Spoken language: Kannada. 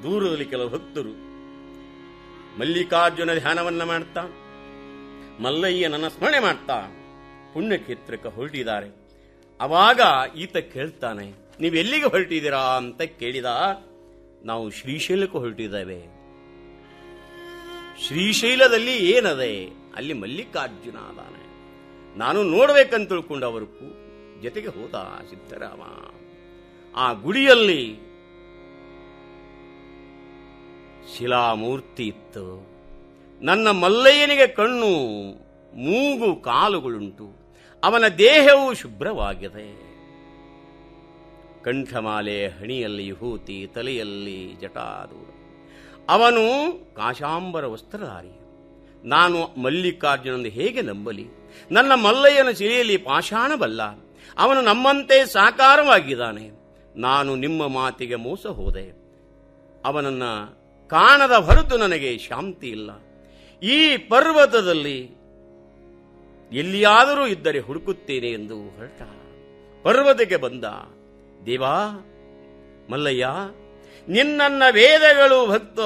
ದೂರದಲ್ಲಿ ಕೆಲವು ಭಕ್ತರು ಮಲ್ಲಿಕಾರ್ಜುನ ಧ್ಯಾನವನ್ನ ಮಾಡ್ತಾ ಮಲ್ಲಯ್ಯನನ್ನ ಸ್ಮರಣೆ ಮಾಡ್ತಾ ಪುಣ್ಯಕ್ಷೇತ್ರಕ್ಕೆ ಹೊರಟಿದ್ದಾರೆ ಅವಾಗ ಈತ ಕೇಳ್ತಾನೆ ನೀವೆಲ್ಲಿಗೆ ಹೊರಟಿದ್ದೀರಾ ಅಂತ ಕೇಳಿದ ನಾವು ಶ್ರೀಶೈಲಕ್ಕೆ ಹೊರಟಿದ್ದೇವೆ ಶ್ರೀಶೈಲದಲ್ಲಿ ಏನದೆ ಅಲ್ಲಿ ಮಲ್ಲಿಕಾರ್ಜುನ ಅದಾನೆ ನಾನು ನೋಡ್ಬೇಕಂತ ತಿಳ್ಕೊಂಡು ಅವರು ಜೊತೆಗೆ ಹೋದ ಸಿದ್ದರಾಮ ಆ ಗುಡಿಯಲ್ಲಿ ಶಿಲಾಮೂರ್ತಿ ಇತ್ತು ನನ್ನ ಮಲ್ಲಯ್ಯನಿಗೆ ಕಣ್ಣು ಮೂಗು ಕಾಲುಗಳುಂಟು ಅವನ ದೇಹವು ಶುಭ್ರವಾಗಿದೆ ಕಂಠಮಾಲೆ ಹಣಿಯಲ್ಲಿ ವಿಭೂತಿ ತಲೆಯಲ್ಲಿ ಜಟಾದೂರ ಅವನು ಕಾಶಾಂಬರ ವಸ್ತ್ರಧಾರಿ ನಾನು ಮಲ್ಲಿಕಾರ್ಜುನಂದು ಹೇಗೆ ನಂಬಲಿ ನನ್ನ ಮಲ್ಲಯ್ಯನ ಶಿಲೆಯಲ್ಲಿ ಪಾಷಾಣ ಬಲ್ಲ ಅವನು ನಮ್ಮಂತೆ ಸಾಕಾರವಾಗಿದ್ದಾನೆ ನಾನು ನಿಮ್ಮ ಮಾತಿಗೆ ಮೋಸ ಹೋದೆ ಅವನನ್ನ ಕಾಣದ ಹೊರತು ನನಗೆ ಶಾಂತಿ ಇಲ್ಲ ಈ ಪರ್ವತದಲ್ಲಿ ಎಲ್ಲಿಯಾದರೂ ಇದ್ದರೆ ಹುಡುಕುತ್ತೇನೆ ಎಂದು ಹೊರಟ ಪರ್ವತಕ್ಕೆ ಬಂದ ದೇವಾ ಮಲ್ಲಯ್ಯ ನಿನ್ನನ್ನ ವೇದಗಳು ಭಕ್ತ